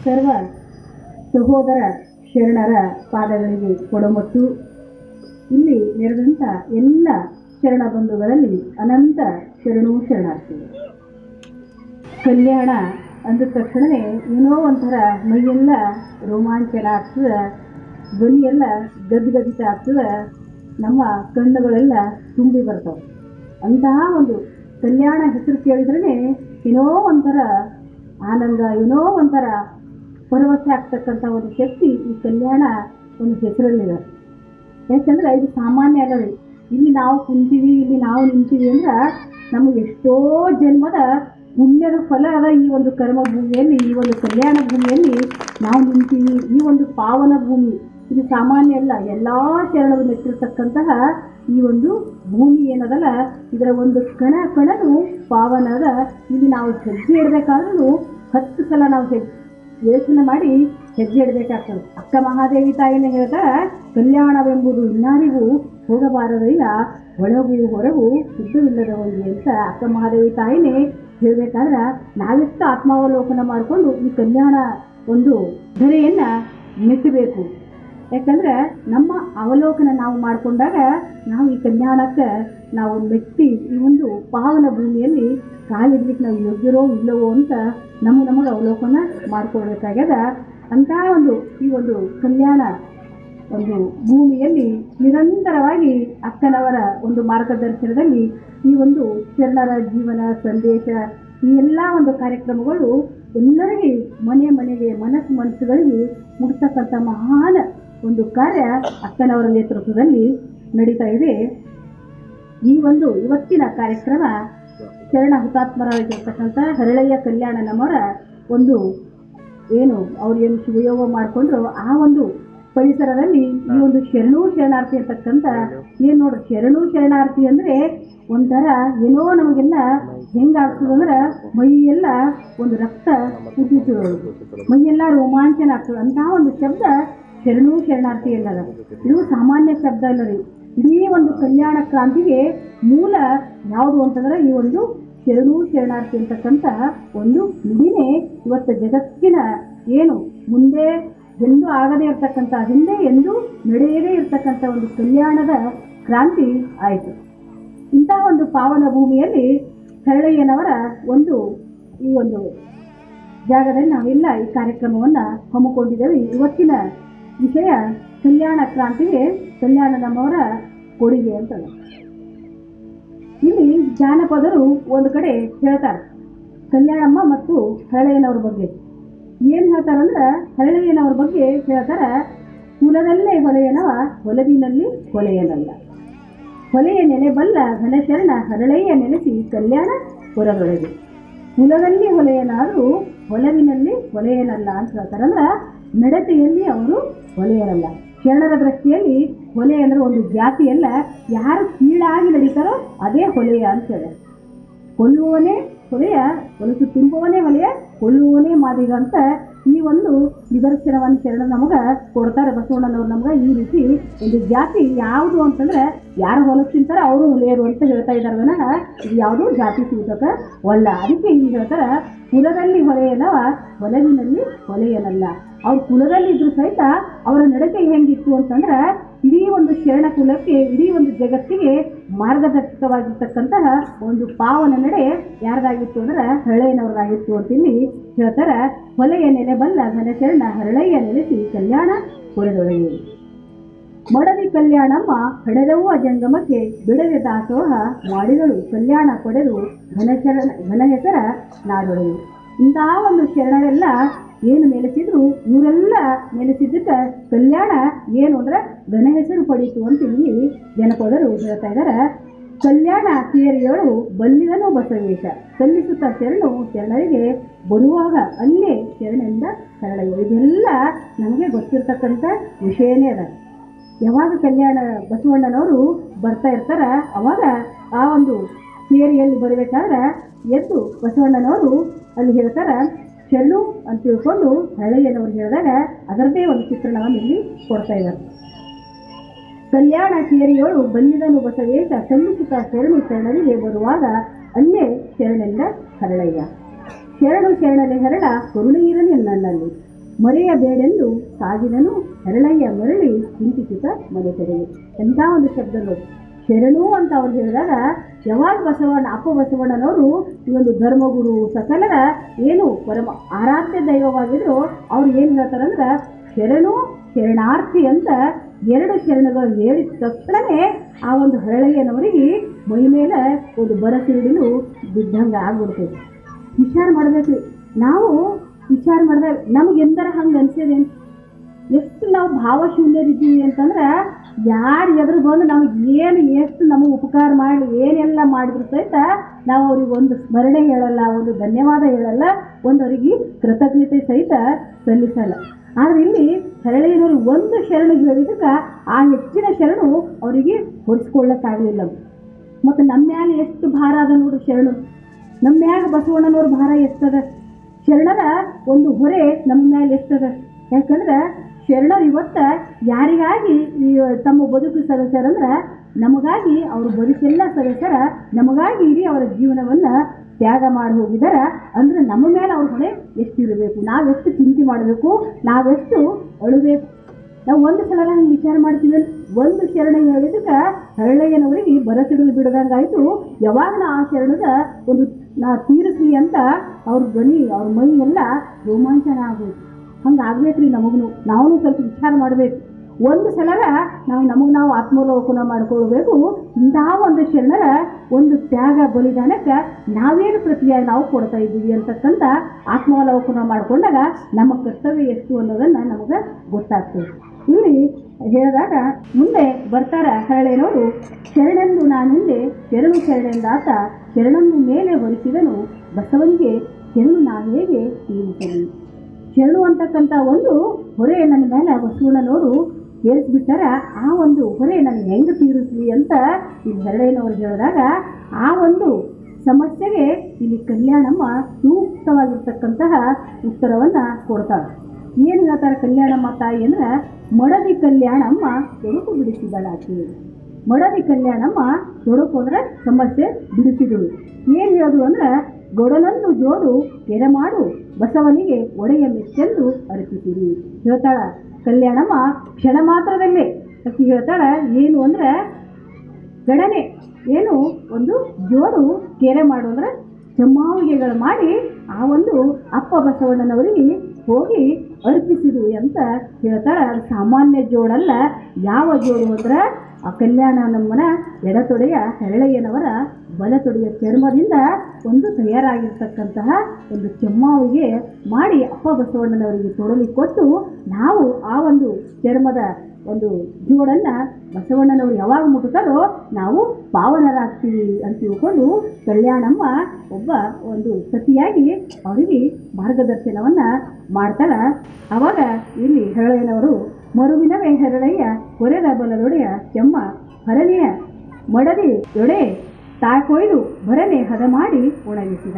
ಸರ್ವ ಸಹೋದರ ಶರಣರ ಪಾದಗಳಿಗೆ ಕೊಡಮಟ್ಟು ಇಲ್ಲಿ ನೆರೆದಂಥ ಎಲ್ಲ ಶರಣ ಬಂಧುಗಳಲ್ಲಿ ಅನಂತ ಶರಣು ಶರಣಾರ್ಥಿಗಳು ಕಲ್ಯಾಣ ಅಂದ ತಕ್ಷಣವೇ ಏನೋ ಒಂಥರ ಮೈಯೆಲ್ಲ ರೋಮಾಂಚನ ಆಗ್ತದೆ ಧ್ವನಿಯೆಲ್ಲ ಗದ್ಗದಿತ ಆಗ್ತದೆ ನಮ್ಮ ಕಣ್ಣುಗಳೆಲ್ಲ ತುಂಬಿ ಬರ್ತವೆ ಅಂತಹ ಒಂದು ಕಲ್ಯಾಣ ಹೆಸರು ಕೇಳಿದ್ರೇ ಏನೋ ಒಂಥರ ಆನಂದ ಏನೋ ಒಂಥರ ಪರವಶ ಆಗ್ತಕ್ಕಂಥ ಒಂದು ಶಕ್ತಿ ಈ ಕಲ್ಯಾಣ ಒಂದು ಹೆಸರಲ್ಲಿದೆ ಯಾಕಂದ್ರೆ ಇದು ಸಾಮಾನ್ಯ ಅಲ್ಲ ರೀ ಇಲ್ಲಿ ನಾವು ಕುಂತೀವಿ ಇಲ್ಲಿ ನಾವು ನಿಂತೀವಿ ಅಂದ್ರೆ ನಮಗೆ ಎಷ್ಟೋ ಜನ್ಮದ ಪುಣ್ಯದ ಫಲ ಅದ ಈ ಒಂದು ಕರ್ಮ ಭೂಮಿಯಲ್ಲಿ ಈ ಒಂದು ಕಲ್ಯಾಣ ಭೂಮಿಯಲ್ಲಿ ನಾವು ನಿಂತೀವಿ ಈ ಒಂದು ಪಾವನ ಭೂಮಿ ಇದು ಸಾಮಾನ್ಯ ಅಲ್ಲ ಎಲ್ಲ ಶರಣರು ಮೆಟ್ಟಿರ್ತಕ್ಕಂತಹ ಈ ಒಂದು ಭೂಮಿ ಏನದಲ್ಲ ಇದರ ಒಂದು ಕಣ ಕಣನು ಪಾವನ ಅದ ಇಲ್ಲಿ ನಾವು ಹೆಜ್ಜೆ ಇಡಬೇಕಾದ್ರೂ ಹತ್ತು ಸಲ ನಾವು ಹೆಜ್ಜೆ ಯೋಚನೆ ಮಾಡಿ ಹೆಜ್ಜೆ ಇಡಬೇಕಾಗ್ತದೆ ಅಕ್ಕ ಮಹಾದೇವಿ ತಾಯಿನೇ ಹೇಳ್ತಾರೆ ಕಲ್ಯಾಣವೆಂಬುದು ಇನ್ನಾರಿಗೂ ಹೋಗಬಾರದಯ್ಯ ಒಳಗು ಹೊರಗು ಶುದ್ಧವಿಲ್ಲದವರಿಗೆ ಅಂತ ಅಕ್ಕ ಮಹಾದೇವಿ ತಾಯಿನೇ ಹೇಳ್ಬೇಕಾದ್ರೆ ನಾವೆಷ್ಟು ಆತ್ಮಾವಲೋಕನ ಮಾಡಿಕೊಂಡು ಈ ಕಲ್ಯಾಣ ಒಂದು ಧರೆಯನ್ನು ಮೆಟ್ಟಬೇಕು ಯಾಕಂದ್ರೆ ನಮ್ಮ ಅವಲೋಕನ ನಾವು ಮಾಡಿಕೊಂಡಾಗ ನಾವು ಈ ಕಲ್ಯಾಣಕ್ಕೆ ನಾವು ಮೆಟ್ಟಿ ಈ ಒಂದು ಪಾವನ ಭೂಮಿಯಲ್ಲಿ ಕಾಲಿಡ್ಲಿಕ್ಕೆ ನಾವು ಯೋಗ್ಯರೋ ಇಲ್ಲವೋ ಅಂತ ನಮ್ಮ ನಮಗೆ ಅವಲೋಕನ ಮಾಡ್ಕೊಳ್ಬೇಕಾಗ್ಯದ ಅಂತಹ ಒಂದು ಈ ಒಂದು ಕಲ್ಯಾಣ ಒಂದು ಭೂಮಿಯಲ್ಲಿ ನಿರಂತರವಾಗಿ ಅಕ್ಕನವರ ಒಂದು ಮಾರ್ಗದರ್ಶನದಲ್ಲಿ ಈ ಒಂದು ಶರಣರ ಜೀವನ ಸಂದೇಶ ಈ ಎಲ್ಲ ಒಂದು ಕಾರ್ಯಕ್ರಮಗಳು ಎಲ್ಲರಿಗೆ ಮನೆ ಮನೆಗೆ ಮನಸ್ಸು ಮನಸ್ಸುಗಳಿಗೆ ಮುಟ್ತಕ್ಕಂಥ ಮಹಾನ್ ಒಂದು ಕಾರ್ಯ ಅಕ್ಕನವರ ನೇತೃತ್ವದಲ್ಲಿ ನಡೀತಾ ಇದೆ ಈ ಒಂದು ಇವತ್ತಿನ ಕಾರ್ಯಕ್ರಮ ಶರಣ ಹುತಾತ್ಮರಾಗಿರ್ತಕ್ಕಂಥ ಹರಳಯ್ಯ ಕಲ್ಯಾಣ ನಮ್ಮವರ ಒಂದು ಏನು ಅವ್ರು ಏನು ಶುಭಯೋಗ ಮಾಡಿಕೊಂಡ್ರು ಆ ಒಂದು ಪರಿಸರದಲ್ಲಿ ಈ ಒಂದು ಶರಣು ಶರಣಾರ್ಥಿ ಅಂತಕ್ಕಂಥ ಏನು ನೋಡ್ರಿ ಶರಣು ಶರಣಾರ್ಥಿ ಅಂದರೆ ಒಂಥರ ಏನೋ ನಮಗೆಲ್ಲ ಹೆಂಗಾಗ್ತದಂದ್ರೆ ಮೈಯೆಲ್ಲ ಒಂದು ರಕ್ತ ಕುದಿತದೆ ಮೈಯೆಲ್ಲ ರೋಮಾಂಚನ ಆಗ್ತದೆ ಅಂತಹ ಒಂದು ಶಬ್ದ ಶರಣು ಶರಣಾರ್ಥಿ ಎಲ್ಲದ ಇದು ಸಾಮಾನ್ಯ ಶಬ್ದ ಅಲ್ಲ ರೀ ಇಡೀ ಒಂದು ಕಲ್ಯಾಣ ಕ್ರಾಂತಿಗೆ ಮೂಲ ಯಾವುದು ಅಂತಂದ್ರೆ ಈ ಒಂದು ಶರಣು ಶರಣಾರ್ಥಿ ಅಂತಕ್ಕಂಥ ಒಂದು ನುಡಿನೇ ಇವತ್ತು ಜಗತ್ತಿನ ಏನು ಮುಂದೆ ಎಂದೂ ಆಗದೇ ಇರತಕ್ಕಂಥ ಹಿಂದೆ ಎಂದೂ ನಡೆಯದೇ ಇರತಕ್ಕಂಥ ಒಂದು ಕಲ್ಯಾಣದ ಕ್ರಾಂತಿ ಆಯಿತು ಇಂತಹ ಒಂದು ಪಾವನ ಭೂಮಿಯಲ್ಲಿ ಹರಳಯ್ಯನವರ ಒಂದು ಈ ಒಂದು ಜಾಗದಲ್ಲಿ ನಾವೆಲ್ಲ ಈ ಕಾರ್ಯಕ್ರಮವನ್ನು ಹಮ್ಮಿಕೊಂಡಿದ್ದೇವೆ ಇವತ್ತಿನ ವಿಷಯ ಕಲ್ಯಾಣ ಕ್ರಾಂತಿಗೆ ಕಲ್ಯಾಣ ನಮ್ಮವರ ಕೊಡುಗೆ ಅಂತ ಇಲ್ಲಿ ಜಾನಪದರು ಒಂದು ಕಡೆ ಹೇಳ್ತಾರೆ ಕಲ್ಯಾಣಮ್ಮ ಮತ್ತು ಹರಳಯ್ಯನವ್ರ ಬಗ್ಗೆ ಏನು ಹೇಳ್ತಾರಂದ್ರೆ ಹರಳಯ್ಯನವ್ರ ಬಗ್ಗೆ ಹೇಳ್ತಾರೆ ಕುಲದಲ್ಲೇ ಹೊಲೆಯನವ ಹೊಲವಿನಲ್ಲಿ ಹೊಲೆಯನಲ್ಲ ಹೊಲೆಯ ನೆಲೆಬಲ್ಲ ಘನಶರಣ ಹರಳಯ್ಯ ನೆಲೆಸಿ ಕಲ್ಯಾಣ ಹೊರದೊಳಗೆ ಕುಲದಲ್ಲಿ ಹೊಲೆಯನಾದರೂ ಹೊಲವಿನಲ್ಲಿ ಹೊಲೆಯನಲ್ಲ ಅಂತ ಹೇಳ್ತಾರೆ ಅಂದ್ರೆ ನಡತೆಯಲ್ಲಿ ಅವರು ಹೊಲೆಯರಲ್ಲ ಶರಣರ ದೃಷ್ಟಿಯಲ್ಲಿ ಹೊಲೆ ಅಂದ್ರೆ ಒಂದು ಜಾತಿಯಲ್ಲ ಯಾರು ಕೀಳಾಗಿ ನಡೀತಾರೋ ಅದೇ ಹೊಲೆಯ ಅಂತ ಹೇಳಿ ಕೊಲ್ಲುವವನೇ ಹೊಲೆಯ ಹೊಲಸು ತುಂಬುವವನೇ ಹೊಲೆಯ ಕೊಲ್ಲುವವನೇ ಮಾದಿಗ ಅಂತ ಈ ಒಂದು ನಿದರ್ಶನವನ್ನು ಶರಣ ನಮಗೆ ಕೊಡ್ತಾರೆ ಬಸವಣ್ಣನವ್ರು ನಮ್ಗೆ ಈ ರೀತಿ ಒಂದು ಜಾತಿ ಯಾವುದು ಅಂತಂದ್ರೆ ಯಾರು ಹೊಲಸು ತಿಂತಾರೆ ಅವರು ಹೊಲೆಯರು ಅಂತ ಹೇಳ್ತಾ ಇದ್ದಾರೆ ವಿನಃ ಇದು ಯಾವುದೂ ಜಾತಿ ಸೂಚಕ ಅಲ್ಲ ಅದಕ್ಕೆ ಹಿಂಗೆ ಹೇಳ್ತಾರೆ ಕುಲದಲ್ಲಿ ಹೊಲೆಯನವ ಹೊಲವಿನಲ್ಲಿ ಹೊಲೆಯನಲ್ಲ ಅವ್ರ ಕುಲದಲ್ಲಿ ಇದ್ರು ಸಹಿತ ಅವರ ನಡತೆ ಹೆಂಗಿತ್ತು ಅಂತಂದ್ರೆ ಇಡೀ ಒಂದು ಶರಣ ಕುಲಕ್ಕೆ ಇಡೀ ಒಂದು ಜಗತ್ತಿಗೆ ಮಾರ್ಗದರ್ಶಕವಾಗಿರ್ತಕ್ಕಂತಹ ಒಂದು ಪಾವನ ನಡೆ ಯಾರ್ದಾಗಿತ್ತು ಅಂದ್ರೆ ಹರಳೆಯನವ್ರದಾಗಿತ್ತು ಅಂತ ಇಲ್ಲಿ ಹೇಳ್ತಾರೆ ಹೊಲೆಯ ನೆಲೆ ಬಲ್ಲ ಘನಶರಣ ಹರಳೆಯ ನೆಲೆಸಿ ಕಲ್ಯಾಣ ಹೊರದೊಳಗೆ ಮಡದಿ ಕಲ್ಯಾಣಮ್ಮ ಹಡೆದವು ಅಜಂಗಮಕ್ಕೆ ಬಿಡದೆ ದಾಸೋಹ ಮಾಡಿದಳು ಕಲ್ಯಾಣ ಪಡೆದು ಘನಶರಣ ಘನ ಹೆಸರ ನಾಡೊಳಗೆ ಇಂತಹ ಒಂದು ಶರಣರೆಲ್ಲ ಏನು ನೆಲೆಸಿದ್ರು ಇವರೆಲ್ಲ ನೆಲೆಸಿದ್ದಕ್ಕೆ ಕಲ್ಯಾಣ ಏನು ಅಂದ್ರೆ ಘನ ಹೆಸರು ಪಡೀತು ಅಂತ ಇಲ್ಲಿ ಜನಪದರು ಹೇಳ್ತಾ ಇದ್ದಾರೆ ಕಲ್ಯಾಣ ಕೇರಿಯಳು ಬಲ್ಲಿದನು ಬಸವೇಶ ಸಲ್ಲಿಸುತ್ತಾ ಶರಣು ಶರಣರಿಗೆ ಬರುವಾಗ ಅಲ್ಲೇ ಶರಣೆಂದ ಸರಳಯ್ಯ ಇದೆಲ್ಲ ನಮಗೆ ಗೊತ್ತಿರ್ತಕ್ಕಂಥ ವಿಷಯನೇ ಅದ ಯಾವಾಗ ಕಲ್ಯಾಣ ಬಸವಣ್ಣನವರು ಬರ್ತಾ ಇರ್ತಾರ ಅವಾಗ ಆ ಒಂದು ಸೇರಿಯಲ್ಲಿ ಬರಬೇಕಾದ್ರೆ ಎದ್ದು ಬಸವಣ್ಣನವರು ಅಲ್ಲಿ ಹೇಳ್ತಾರ ಶರಣು ಅಂತ ತಿಳ್ಕೊಂಡು ಹಳೆಯನವ್ರು ಹೇಳಿದಾಗ ಅದರದ್ದೇ ಒಂದು ಚಿತ್ರಣವನ್ನು ಇಲ್ಲಿ ಕೊಡ್ತಾ ಇದ್ದಾರೆ ಕಲ್ಯಾಣ ಕೇರಿಯೋಳು ಬಂದಿದನು ಬಸವೇಶ ಸಲ್ಲಿಸುತ್ತಾ ಶರಣು ಶರಣರಿಗೆ ಬರುವಾಗ ಅಲ್ಲೇ ಶರಣೆಂದ ಹರಳಯ್ಯ ಶರಣು ಶರಣನೆ ಹರಳ ಕರುಣೆ ಇರಲಿ ನನ್ನಲ್ಲಿ ಮರೆಯಬೇಡೆಂದು ಸಾಗಿದನು ಹರಳಯ್ಯ ಮರಳಿ ಚಿಂತಿಸುತ್ತ ಮನೆ ಕಡೆಗೆ ಎಂಥ ಒಂದು ಶಬ್ದ ನೋಡಿ ಶರಣು ಅಂತ ಅವ್ರು ಹೇಳಿದಾಗ ಯಾವಾಗ ಬಸವಣ್ಣ ಅಪ್ಪ ಬಸವಣ್ಣನವರು ಈ ಒಂದು ಧರ್ಮಗುರು ಸಕಲರ ಏನು ಪರಮ ಆರಾಧ್ಯ ದೈವವಾಗಿದ್ರು ಅವ್ರು ಏನು ಹೇಳ್ತಾರಂದ್ರೆ ಶರಣು ಶರಣಾರ್ಥಿ ಅಂತ ಎರಡು ಶರಣಗಳು ಹೇಳಿದ ತಕ್ಷಣವೇ ಆ ಒಂದು ಹರಳಯ್ಯನವರಿಗೆ ಮೈ ಮೇಲೆ ಒಂದು ಬರಸಿಡಿಲು ಬಿದ್ದಂಗೆ ಆಗ್ಬಿಡ್ತೈತಿ ವಿಚಾರ ಮಾಡ್ಬೇಕ್ರಿ ನಾವು ವಿಚಾರ ಮಾಡಿದಾಗ ನಮ್ಗೆ ಎಂದರ ಹಂಗೆ ಅನ್ಸೋದೇನು ಎಷ್ಟು ನಾವು ಭಾವಶೂನ್ಯರಿದ್ದೀವಿ ಅಂತಂದ್ರೆ ಯಾರು ಎದುರು ಬಂದು ನಮಗೆ ಏನು ಎಷ್ಟು ನಮಗೆ ಉಪಕಾರ ಮಾಡಿ ಏನೆಲ್ಲ ಮಾಡಿದ್ರು ಸಹಿತ ನಾವು ಅವ್ರಿಗೆ ಒಂದು ಸ್ಮರಣೆ ಹೇಳಲ್ಲ ಒಂದು ಧನ್ಯವಾದ ಹೇಳಲ್ಲ ಒಂದು ಅವರಿಗೆ ಕೃತಜ್ಞತೆ ಸಹಿತ ಸಲ್ಲಿಸಲ್ಲ ಆದರೆ ಇಲ್ಲಿ ಹರಳೆಯವರು ಒಂದು ಶರಣು ಹೇಳಿದಕ್ಕೆ ಆ ಹೆಚ್ಚಿನ ಶರಣು ಅವರಿಗೆ ಹೊರಿಸ್ಕೊಳ್ಳೋಕ್ಕಾಗಲಿಲ್ಲ ಮತ್ತು ನಮ್ಮ ಮ್ಯಾಲೆ ಎಷ್ಟು ಭಾರ ಅದ ನೋಡ್ರಿ ಶರಣು ನಮ್ಮ ಮ್ಯಾಗ ಬಸವಣ್ಣನವ್ರ ಭಾರ ಎಷ್ಟದ ಶರಣರ ಒಂದು ಹೊರೆ ನಮ್ಮ ಮ್ಯಾಲೆ ಎಷ್ಟದ ಯಾಕಂದ್ರೆ ಶರಣರು ಇವತ್ತ ಯಾರಿಗಾಗಿ ಈ ತಮ್ಮ ಬದುಕು ಸದಸ್ಯರಂದ್ರೆ ನಮಗಾಗಿ ಅವರು ಬದುಕೆಲ್ಲ ಸದಸ್ಯರ ನಮಗಾಗಿ ಇಡೀ ಅವರ ಜೀವನವನ್ನು ತ್ಯಾಗ ಮಾಡಿ ಹೋಗಿದಾರ ಅಂದ್ರೆ ನಮ್ಮ ಮೇಲೆ ಅವ್ರ ಹೊಣೆ ಎಷ್ಟಿರಬೇಕು ನಾವೆಷ್ಟು ಚಿಂತೆ ಮಾಡಬೇಕು ನಾವೆಷ್ಟು ಅಳಬೇಕು ನಾವು ಒಂದು ಸಲ ಹಂಗೆ ವಿಚಾರ ಮಾಡ್ತೀವಿ ಒಂದು ಶರಣ ಹೇಳಿದಕ್ಕೆ ಹರಳಯ್ಯನವರಿಗೆ ಬರಸಿಡಲು ಬಿಡದಂಗಾಯ್ತು ಯಾವಾಗ ನಾ ಆ ಶರಣದ ಒಂದು ನಾ ತೀರಿಸ್ಲಿ ಅಂತ ಅವ್ರ ಧ್ವನಿ ಅವ್ರ ಮೈ ಎಲ್ಲ ರೋಮಾಂಚನ ಆಗೋಯ್ತು ಹಂಗೆ ಆಗ್ಬೇಕ್ರಿ ನಮಗೂ ನಾವು ಸ್ವಲ್ಪ ವಿಚಾರ ಮಾಡಬೇಕು ಒಂದು ಸಲ ನಾವು ನಮಗೆ ನಾವು ಆತ್ಮಾವಲೋಕನ ಮಾಡ್ಕೊಳ್ಬೇಕು ಇಂತಹ ಒಂದು ಶರಣರ ಒಂದು ತ್ಯಾಗ ಬಲಿದಾನಕ್ಕೆ ನಾವೇನು ಪ್ರತಿಯಾಗಿ ನಾವು ಕೊಡ್ತಾ ಇದ್ದೀವಿ ಅಂತಕ್ಕಂಥ ಆತ್ಮಾವಲೋಕನ ಮಾಡಿಕೊಂಡಾಗ ನಮ್ಮ ಕರ್ತವ್ಯ ಎಷ್ಟು ಅನ್ನೋದನ್ನು ನಮಗೆ ಗೊತ್ತಾಗ್ತದೆ ಇಲ್ಲಿ ಹೇಳಿದಾಗ ಮುಂದೆ ಬರ್ತಾರ ಹರಳೆನವರು ಶರಣೆಂದು ನಾನೆಂದೆ ಶರಣು ಶರಣೆಂದಾತ ಶರಣನ್ನು ಮೇಲೆ ಹೊರಿಸಿದನು ಬಸವನಿಗೆ ಶರಣು ನಾ ಹೇಗೆ ತೀರಿಸಲಿ ಶರಣು ಅಂತಕ್ಕಂಥ ಒಂದು ಹೊರೆ ನನ್ನ ಮೇಲೆ ಬಸವಣ್ಣನವರು ಏರಿಸ್ಬಿಟ್ಟಾರ ಆ ಒಂದು ಹೊರೆ ನನಗೆ ಹೆಂಗೆ ತೀರಿಸ್ಲಿ ಅಂತ ಇಲ್ಲಿ ಹರಳೆನವರು ಹೇಳಿದಾಗ ಆ ಒಂದು ಸಮಸ್ಯೆಗೆ ಇಲ್ಲಿ ಕಲ್ಯಾಣಮ್ಮ ಸೂಕ್ತವಾಗಿರ್ತಕ್ಕಂತಹ ಉತ್ತರವನ್ನು ಕೊಡ್ತಾಳೆ ಏನು ಹೇಳ್ತಾರೆ ಕಲ್ಯಾಣಮ್ಮ ತಾಯಿ ಅಂದ್ರೆ ಮಡದಿ ಕಲ್ಯಾಣಮ್ಮ ತೊಡಕು ಬಿಡಿಸಿದಳಾಕಿ ಮಡದಿ ಕಲ್ಯಾಣಮ್ಮ ತೊಡಕು ಅಂದ್ರೆ ಸಮಸ್ಯೆ ಬಿಡಿಸಿದಳು ಏನು ಹೇಳೋದು ಅಂದ್ರೆ ಗೊಡಲನ್ನು ಜೋಡು ಕೆರೆ ಮಾಡು ಬಸವನಿಗೆ ಒಡೆಯ ಮೆಚ್ಚೆಂದು ಅರ್ಪಿಸಿರಿ ಹೇಳ್ತಾಳ ಕಲ್ಯಾಣಮ್ಮ ಕ್ಷಣ ಮಾತ್ರದಲ್ಲೇ ಅಕ್ಕಿ ಹೇಳ್ತಾಳ ಏನು ಅಂದ್ರೆ ಗಣನೆ ಏನು ಒಂದು ಜೋಡು ಕೆರೆ ಮಾಡು ಅಂದ್ರೆ ಜಮಾವಿಗೆಗಳು ಮಾಡಿ ಆ ಒಂದು ಅಪ್ಪ ಬಸವಣ್ಣನವರಿಗೆ ಹೋಗಿ ಅರ್ಪಿಸಿದ್ವಿ ಅಂತ ಹೇಳ್ತಾಳೆ ಅದು ಸಾಮಾನ್ಯ ಜೋಡಲ್ಲ ಯಾವ ಜೋಡು ಅಂದ್ರೆ ಆ ಕಲ್ಯಾಣ ನಮ್ಮನ ಎಡತೊಡೆಯ ಹೆರಳೆಯನವರ ಬಲತೊಡೆಯ ಚರ್ಮದಿಂದ ಒಂದು ತಯಾರಾಗಿರ್ತಕ್ಕಂತಹ ಒಂದು ಚೆಮ್ಮಾವಿಗೆ ಮಾಡಿ ಅಪ್ಪ ಬಸವಣ್ಣನವರಿಗೆ ತೊಡಲಿಕ್ಕೆ ಕೊಟ್ಟು ನಾವು ಆ ಒಂದು ಚರ್ಮದ ಒಂದು ಜೋಡನ್ನು ಬಸವಣ್ಣನವರು ಯಾವಾಗ ಮುಟ್ಟುತ್ತಾರೋ ನಾವು ಪಾವನರಾಗ್ತೀವಿ ಅಂತ ತಿಳ್ಕೊಂಡು ಕಲ್ಯಾಣಮ್ಮ ಒಬ್ಬ ಒಂದು ಸತಿಯಾಗಿ ಅವರಿಗೆ ಮಾರ್ಗದರ್ಶನವನ್ನು ಮಾಡ್ತಾಳ ಅವಾಗ ಇಲ್ಲಿ ಹೆರಳೆಯನವರು ಮರುವಿನವೇ ಹೆರಳೆಯ ಕೊರೆದ ಬಲದೊಡೆಯ ಚೆಮ್ಮ ಹರನೆಯ ಮಡದಿ ಯೊಡೆ ತಾ ಕೊಯ್ದು ಭರನೆ ಹದ ಮಾಡಿ ಒಣಗಿಸಿದ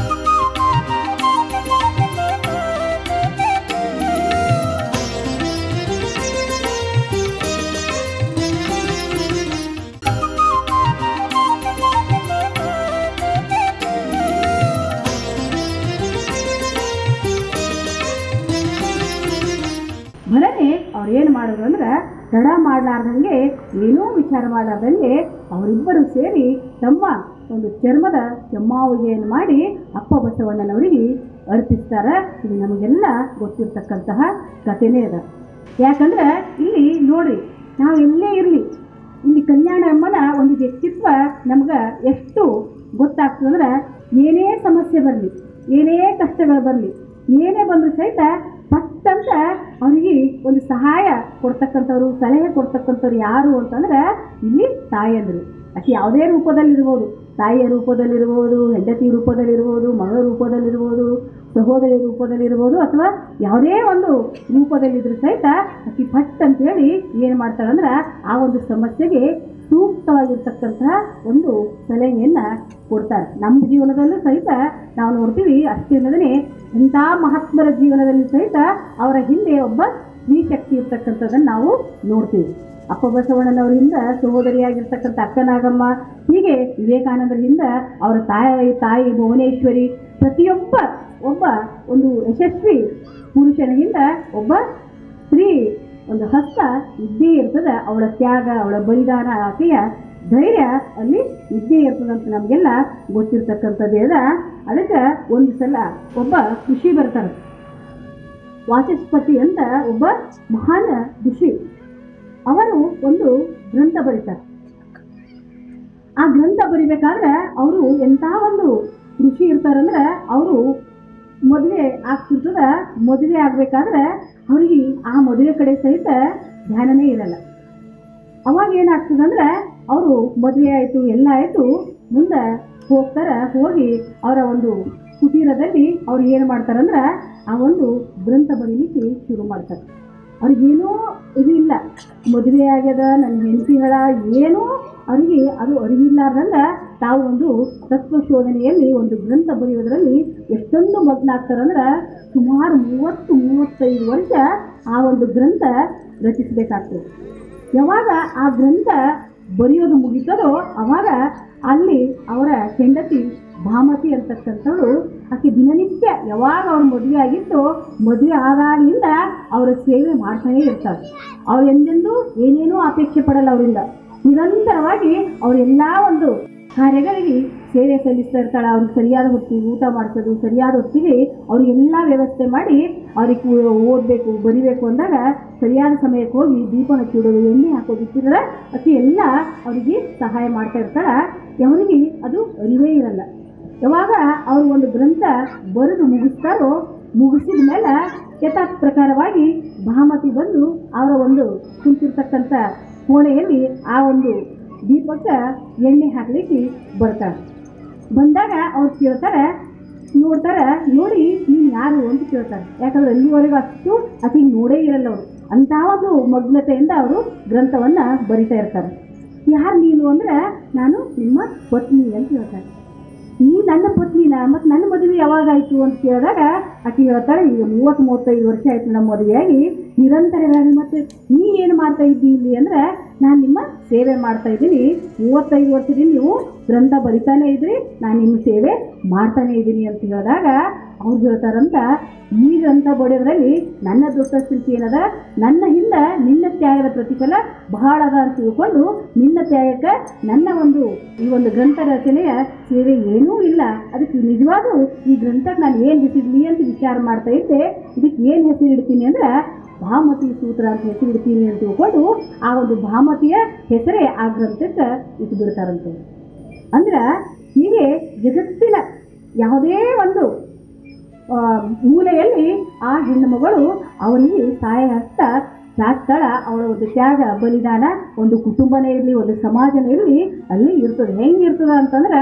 ಭರನೆ ಅವ್ರು ಏನು ಮಾಡಿದ್ರು ಅಂದ್ರೆ ತಡ ಮಾಡಲಾರ್ದಂಗೆ ಏನೂ ವಿಚಾರ ಮಾಡಲಾರ್ದಂಗೆ ಅವರಿಬ್ಬರು ಸೇರಿ ತಮ್ಮ ಒಂದು ಚರ್ಮದ ಕೆಮ್ಮಾವಿಗೆಯನ್ನು ಮಾಡಿ ಅಪ್ಪ ಬಸವಣ್ಣನವರಿಗೆ ಅರ್ಪಿಸ್ತಾರೆ ಇದು ನಮಗೆಲ್ಲ ಗೊತ್ತಿರ್ತಕ್ಕಂತಹ ಕಥೆನೇ ಅದ ಯಾಕಂದ್ರೆ ಇಲ್ಲಿ ನೋಡ್ರಿ ನಾವು ಎಲ್ಲೇ ಇರಲಿ ಇಲ್ಲಿ ಕಲ್ಯಾಣ ಅಮ್ಮನ ಒಂದು ವ್ಯಕ್ತಿತ್ವ ನಮ್ಗೆ ಎಷ್ಟು ಗೊತ್ತಾಗ್ತದಂದ್ರೆ ಏನೇ ಸಮಸ್ಯೆ ಬರಲಿ ಏನೇ ಕಷ್ಟಗಳು ಬರಲಿ ಏನೇ ಬಂದರೂ ಸಹಿತ ಫಸ್ಟ್ ಅಂತ ಅವರಿಗೆ ಒಂದು ಸಹಾಯ ಕೊಡ್ತಕ್ಕಂಥವ್ರು ಸಲಹೆ ಕೊಡ್ತಕ್ಕಂಥವ್ರು ಯಾರು ಅಂತಂದ್ರೆ ಇಲ್ಲಿ ತಾಯಂದರು ಆಕೆ ಯಾವುದೇ ರೂಪದಲ್ಲಿರ್ಬೋದು ತಾಯಿಯ ರೂಪದಲ್ಲಿರ್ಬೋದು ಹೆಂಡತಿ ರೂಪದಲ್ಲಿರ್ಬೋದು ಮಗಳ ರೂಪದಲ್ಲಿರ್ಬೋದು ಸಹೋದರಿ ರೂಪದಲ್ಲಿರ್ಬೋದು ಅಥವಾ ಯಾವುದೇ ಒಂದು ರೂಪದಲ್ಲಿದ್ರೂ ಸಹಿತ ಆಕೆ ಫಟ್ ಅಂತೇಳಿ ಏನು ಮಾಡ್ತಾಳಂದ್ರೆ ಆ ಒಂದು ಸಮಸ್ಯೆಗೆ ಸೂಕ್ತವಾಗಿರ್ತಕ್ಕಂತಹ ಒಂದು ಸಲಹೆಯನ್ನು ಕೊಡ್ತಾರೆ ನಮ್ಮ ಜೀವನದಲ್ಲೂ ಸಹಿತ ನಾವು ನೋಡ್ತೀವಿ ಅಷ್ಟೇ ಅನ್ನೋದನ್ನೇ ಇಂಥ ಮಹಾತ್ಮರ ಜೀವನದಲ್ಲಿ ಸಹಿತ ಅವರ ಹಿಂದೆ ಒಬ್ಬ ಸ್ತ್ರೀ ಶಕ್ತಿ ಇರ್ತಕ್ಕಂಥದ್ದನ್ನು ನಾವು ನೋಡ್ತೀವಿ ಅಪ್ಪ ಬಸವಣ್ಣನವರಿಂದ ಸಹೋದರಿಯಾಗಿರ್ತಕ್ಕಂಥ ಅಕ್ಕನಾಗಮ್ಮ ಹೀಗೆ ವಿವೇಕಾನಂದರಿಂದ ಅವರ ತಾಯಿ ತಾಯಿ ಭುವನೇಶ್ವರಿ ಪ್ರತಿಯೊಬ್ಬ ಒಬ್ಬ ಒಂದು ಯಶಸ್ವಿ ಪುರುಷನಿಂದ ಒಬ್ಬ ಸ್ತ್ರೀ ಒಂದು ಹಸ್ತ ಇದ್ದೇ ಇರ್ತದೆ ಅವಳ ತ್ಯಾಗ ಅವಳ ಬಲಿದಾನ ಆಕೆಯ ಧೈರ್ಯ ಅಲ್ಲಿ ಇದ್ದೇ ಇರ್ತದಂತ ನಮಗೆಲ್ಲ ಗೊತ್ತಿರ್ತಕ್ಕಂಥದ್ದು ಅದ ಅದಕ್ಕೆ ಒಂದು ಸಲ ಒಬ್ಬ ಋಷಿ ಬರ್ತಾರೆ ವಾಚಸ್ಪತಿ ಅಂತ ಒಬ್ಬ ಮಹಾನ್ ಋಷಿ ಅವರು ಒಂದು ಗ್ರಂಥ ಬರೀತಾರೆ ಆ ಗ್ರಂಥ ಬರಿಬೇಕಾದ್ರೆ ಅವರು ಎಂಥ ಒಂದು ಋಷಿ ಇರ್ತಾರಂದ್ರೆ ಅವರು ಮದುವೆ ಆಗ್ತಿರ್ತದ ಮದುವೆ ಆಗ್ಬೇಕಾದ್ರೆ ಅವ್ರಿಗೆ ಆ ಮದುವೆ ಕಡೆ ಸಹಿತ ಧ್ಯಾನನೇ ಇರಲ್ಲ ಅವಾಗ ಏನಾಗ್ತದಂದ್ರೆ ಅವರು ಮದುವೆ ಆಯಿತು ಎಲ್ಲ ಆಯಿತು ಮುಂದೆ ಹೋಗ್ತಾರ ಹೋಗಿ ಅವರ ಒಂದು ಕುಟೀರದಲ್ಲಿ ಅವ್ರು ಏನು ಮಾಡ್ತಾರಂದ್ರೆ ಆ ಒಂದು ಗ್ರಂಥ ಬರೀಲಿಕ್ಕೆ ಶುರು ಮಾಡ್ತಾರೆ ಅವ್ರಿಗೇನೂ ಇದು ಇಲ್ಲ ಮದುವೆ ಆಗ್ಯದ ನನ್ನ ಹೆಂಡತಿ ಹೇಳ ಏನೂ ಅವರಿಗೆ ಅದು ಅರಿವಿಲ್ಲಾರ್ದಂಗ ತಾವು ಒಂದು ತತ್ವ ಶೋಧನೆಯಲ್ಲಿ ಒಂದು ಗ್ರಂಥ ಬರೆಯೋದ್ರಲ್ಲಿ ಎಷ್ಟೊಂದು ಮಗ್ನ ಆಗ್ತಾರಂದ್ರೆ ಸುಮಾರು ಮೂವತ್ತು ಮೂವತ್ತೈದು ವರ್ಷ ಆ ಒಂದು ಗ್ರಂಥ ರಚಿಸಬೇಕಾಗ್ತದೆ ಯಾವಾಗ ಆ ಗ್ರಂಥ ಬರೆಯೋದು ಮುಗಿತದೋ ಅವಾಗ ಅಲ್ಲಿ ಅವರ ಹೆಂಡತಿ ಭಾಮತಿ ಅಂತಕ್ಕಂಥವಳು ಆಕೆ ದಿನನಿತ್ಯ ಯಾವಾಗ ಅವ್ರ ಮದುವೆ ಆಗಿತ್ತೋ ಮದುವೆ ಆದಾಗಿಂದ ಅವರ ಸೇವೆ ಮಾಡ್ತಾನೇ ಇರ್ತಾರೆ ಅವ್ರು ಎಂದೆಂದೂ ಏನೇನೂ ಅಪೇಕ್ಷೆ ಪಡಲ್ಲ ಅವರಿಂದ ನಿರಂತರವಾಗಿ ಅವರೆಲ್ಲ ಒಂದು ಕಾರ್ಯಗಳಿಗೆ ಸೇವೆ ಸಲ್ಲಿಸ್ತಾ ಇರ್ತಾಳೆ ಅವ್ರಿಗೆ ಸರಿಯಾದ ಹೊತ್ತಿಗೆ ಊಟ ಮಾಡಿಸೋದು ಸರಿಯಾದ ಹೊತ್ತಿಗೆ ಅವ್ರಿಗೆಲ್ಲ ವ್ಯವಸ್ಥೆ ಮಾಡಿ ಅವ್ರಿಗೆ ಓದಬೇಕು ಬರಿಬೇಕು ಅಂದಾಗ ಸರಿಯಾದ ಸಮಯಕ್ಕೆ ಹೋಗಿ ದೀಪ ಹಚ್ಚಿಡೋದು ಎಣ್ಣೆ ಹಾಕೋದು ಇಟ್ಟಿದ್ರೆ ಅತಿ ಎಲ್ಲ ಅವರಿಗೆ ಸಹಾಯ ಮಾಡ್ತಾ ಇರ್ತಾಳೆ ಅವರಿಗೆ ಅದು ಅರಿವೇ ಇರಲ್ಲ ಯಾವಾಗ ಅವರು ಒಂದು ಗ್ರಂಥ ಬರೆದು ಮುಗಿಸ್ತಾರೋ ಮುಗಿಸಿದ ಮೇಲೆ ಯಥಾ ಪ್ರಕಾರವಾಗಿ ಭಾಮತಿ ಬಂದು ಅವರ ಒಂದು ಕುಂತಿರ್ತಕ್ಕಂಥ ಕೋಣೆಯಲ್ಲಿ ಆ ಒಂದು ದೀಪಕ್ಕೆ ಎಣ್ಣೆ ಹಾಕ್ಲಿಕ್ಕೆ ಬರ್ತಾರೆ ಬಂದಾಗ ಅವ್ರು ಕೇಳ್ತಾರೆ ನೋಡ್ತಾರೆ ನೋಡಿ ನೀನು ಯಾರು ಅಂತ ಕೇಳ್ತಾರೆ ಯಾಕಂದ್ರೆ ಅಲ್ಲಿವರೆಗೂ ಅಷ್ಟು ಆಕೆಗೆ ನೋಡೇ ಇರಲ್ಲ ಅವರು ಅಂಥ ಒಂದು ಮಗ್ನತೆಯಿಂದ ಅವರು ಗ್ರಂಥವನ್ನು ಬರಿತಾ ಇರ್ತಾರೆ ಯಾರು ನೀನು ಅಂದ್ರೆ ನಾನು ನಿಮ್ಮ ಪತ್ನಿ ಅಂತ ಹೇಳ್ತಾರೆ ನೀ ನನ್ನ ಪತ್ನಿನ ಮತ್ತು ನನ್ನ ಮದುವೆ ಯಾವಾಗಾಯ್ತು ಅಂತ ಕೇಳಿದಾಗ ಆಕೆ ಹೇಳ್ತಾಳೆ ಈಗ ಮೂವತ್ತು ಮೂವತ್ತೈದು ವರ್ಷ ಆಯ್ತು ನಮ್ಮ ಮದುವೆಯಾಗಿ ನಿರಂತರವಾಗಿ ಮತ್ತೆ ನೀ ಏನು ಮಾಡ್ತಾ ಇದ್ದಿ ಇಲ್ಲಿ ಅಂದ್ರೆ ನಾನು ನಿಮ್ಮ ಸೇವೆ ಮಾಡ್ತಾ ಇದ್ದೀನಿ ಮೂವತ್ತೈದು ವರ್ಷದಿಂದ ನೀವು ಗ್ರಂಥ ಬರಿತಾನೆ ಇದ್ರಿ ನಾನು ನಿಮ್ಮ ಸೇವೆ ಮಾಡ್ತಾನೆ ಇದ್ದೀನಿ ಅಂತ ಹೇಳಿದಾಗ ಅವ್ರು ಹೇಳ್ತಾರಂತ ಈ ಗ್ರಂಥ ಬರೆಯೋದ್ರಲ್ಲಿ ನನ್ನ ದುಷ್ಟಸ್ಥಿತಿ ಏನದ ನನ್ನ ಹಿಂದೆ ನಿನ್ನ ತ್ಯಾಗದ ಪ್ರತಿಫಲ ಬಹಳ ಅದ ಅಂತ ತಿಳ್ಕೊಂಡು ನಿನ್ನ ತ್ಯಾಗಕ್ಕೆ ನನ್ನ ಒಂದು ಈ ಒಂದು ಗ್ರಂಥ ರಚನೆಯ ಸೇವೆ ಏನೂ ಇಲ್ಲ ಅದಕ್ಕೆ ನಿಜವಾಗೂ ಈ ಗ್ರಂಥಕ್ಕೆ ನಾನು ಏನು ಹೆಸರಿಡಲಿ ಅಂತ ವಿಚಾರ ಮಾಡ್ತಾ ಇದ್ದೆ ಇದಕ್ಕೆ ಏನು ಹೆಸರು ಇಡ್ತೀನಿ ಅಂದ್ರೆ ಭಾಮತಿ ಸೂತ್ರ ಅಂತ ಹೆಸರು ಇಡ್ತೀನಿ ಅಂತ ತಿಳ್ಕೊಂಡು ಆ ಒಂದು ಭಾಮತಿಯ ಹೆಸರೇ ಆ ಗ್ರಂಥಕ್ಕೆ ಇಟ್ಟು ಬಿಡ್ತಾರಂತೆ ಅಂದ್ರೆ ಹೀಗೆ ಜಗತ್ತಿನ ಯಾವುದೇ ಒಂದು ಆ, ಮೂಲೆಯಲ್ಲಿ ಆ ಹೆಣ್ಣು ಮಗಳು ಅವನಿಗೆ ಸಹಾಯ ಹಸ್ತ ಚಾಚ್ತಾಳ ಅವಳ ಒಂದು ತ್ಯಾಗ ಬಲಿದಾನ ಒಂದು ಕುಟುಂಬನೇ ಇರಲಿ ಒಂದು ಸಮಾಜನೇ ಇರಲಿ ಅಲ್ಲಿ ಇರ್ತದೆ ಹೆಂಗಿರ್ತದ ಅಂತಂದ್ರೆ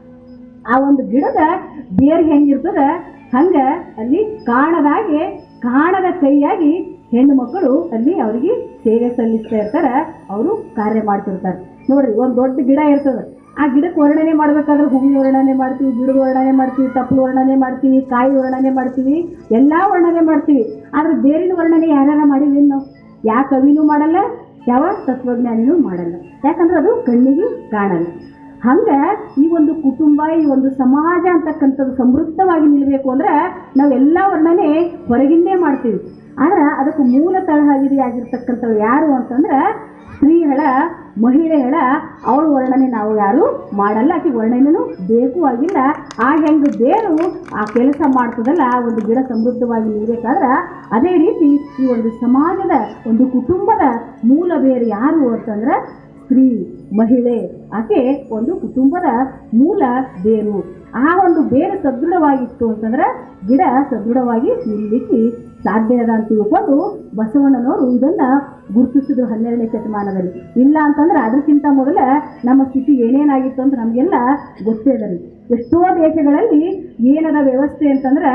ಆ ಒಂದು ಗಿಡದ ಬೇರ್ ಹೆಂಗಿರ್ತದ ಹಂಗ ಅಲ್ಲಿ ಕಾಣದಾಗೆ ಕಾಣದ ಕೈಯಾಗಿ ಹೆಣ್ಣು ಮಕ್ಕಳು ಅಲ್ಲಿ ಅವರಿಗೆ ಸೇವೆ ಸಲ್ಲಿಸ್ತಾ ಇರ್ತಾರೆ ಅವರು ಕಾರ್ಯ ಮಾಡ್ತಿರ್ತಾರೆ ನೋಡ್ರಿ ಒಂದು ದೊಡ್ಡ ಗಿಡ ಇರ್ತದೆ ಆ ಗಿಡಕ್ಕೆ ವರ್ಣನೆ ಮಾಡ್ಬೇಕಾದ್ರೆ ಹೂವಿನ ವರ್ಣನೆ ಮಾಡ್ತೀವಿ ಗಿಡದ ವರ್ಣನೆ ಮಾಡ್ತೀವಿ ತಪ್ಪಲು ವರ್ಣನೆ ಮಾಡ್ತೀವಿ ಕಾಯಿ ವರ್ಣನೆ ಮಾಡ್ತೀವಿ ಎಲ್ಲ ವರ್ಣನೆ ಮಾಡ್ತೀವಿ ಆದ್ರೆ ಬೇರಿನ ವರ್ಣನೆ ಯಾರ್ಯಾರ ಮಾಡಿದ್ವಿ ನಾವು ಯಾವ ಕವಿನೂ ಮಾಡಲ್ಲ ಯಾವ ತತ್ವಜ್ಞಾನಿನೂ ಮಾಡಲ್ಲ ಯಾಕಂದ್ರೆ ಅದು ಕಣ್ಣಿಗೆ ಕಾಣಲ್ಲ ಹಂಗ ಈ ಒಂದು ಕುಟುಂಬ ಈ ಒಂದು ಸಮಾಜ ಅಂತಕ್ಕಂಥದ್ದು ಸಮೃದ್ಧವಾಗಿ ನಿಲ್ಲಬೇಕು ಅಂದ್ರೆ ನಾವೆಲ್ಲ ವರ್ಣನೆ ಹೊರಗಿಂದೇ ಮಾಡ್ತೀವಿ ಆದ್ರೆ ಅದಕ್ಕೆ ಮೂಲ ತಳಹದಿರಿ ಆಗಿರ್ತಕ್ಕಂಥವ್ರು ಯಾರು ಅಂತಂದ್ರೆ ಸ್ತ್ರೀಗಳ ಮಹಿಳೆಗಳ ಅವಳ ವರ್ಣನೆ ನಾವು ಯಾರು ಮಾಡಲ್ಲ ಆಕೆ ವರ್ಣನೆನೂ ಬೇಕು ಆಗಿಲ್ಲ ಆ ಹೆಂಗೆ ಬೇರು ಆ ಕೆಲಸ ಮಾಡ್ತದಲ್ಲ ಆ ಒಂದು ಗಿಡ ಸಮೃದ್ಧವಾಗಿ ನಿಲ್ಬೇಕಾದ್ರೆ ಅದೇ ರೀತಿ ಈ ಒಂದು ಸಮಾಜದ ಒಂದು ಕುಟುಂಬದ ಮೂಲ ಬೇರು ಯಾರು ಅಂತಂದ್ರೆ ಸ್ತ್ರೀ ಮಹಿಳೆ ಆಕೆ ಒಂದು ಕುಟುಂಬದ ಮೂಲ ಬೇರು ಆ ಒಂದು ಬೇರು ಸದೃಢವಾಗಿತ್ತು ಅಂತಂದ್ರೆ ಗಿಡ ಸದೃಢವಾಗಿ ನಿಲ್ಲಲಿಕ್ಕೆ ಸಾಧ್ಯ ಅದ ಅಂತ ತಿಳ್ಕೊಂಡು ಬಸವಣ್ಣನವರು ಇದನ್ನ ಗುರುತಿಸಿದ್ರು ಹನ್ನೆರಡನೇ ಶತಮಾನದಲ್ಲಿ ಇಲ್ಲ ಅಂತಂದ್ರೆ ಅದಕ್ಕಿಂತ ಮೊದಲ ನಮ್ಮ ಸ್ಥಿತಿ ಏನೇನಾಗಿತ್ತು ಅಂತ ನಮಗೆಲ್ಲ ಗೊತ್ತೇ ಅದ ರೀ ಎಷ್ಟೋ ದೇಶಗಳಲ್ಲಿ ಏನದ ವ್ಯವಸ್ಥೆ ಅಂತಂದ್ರೆ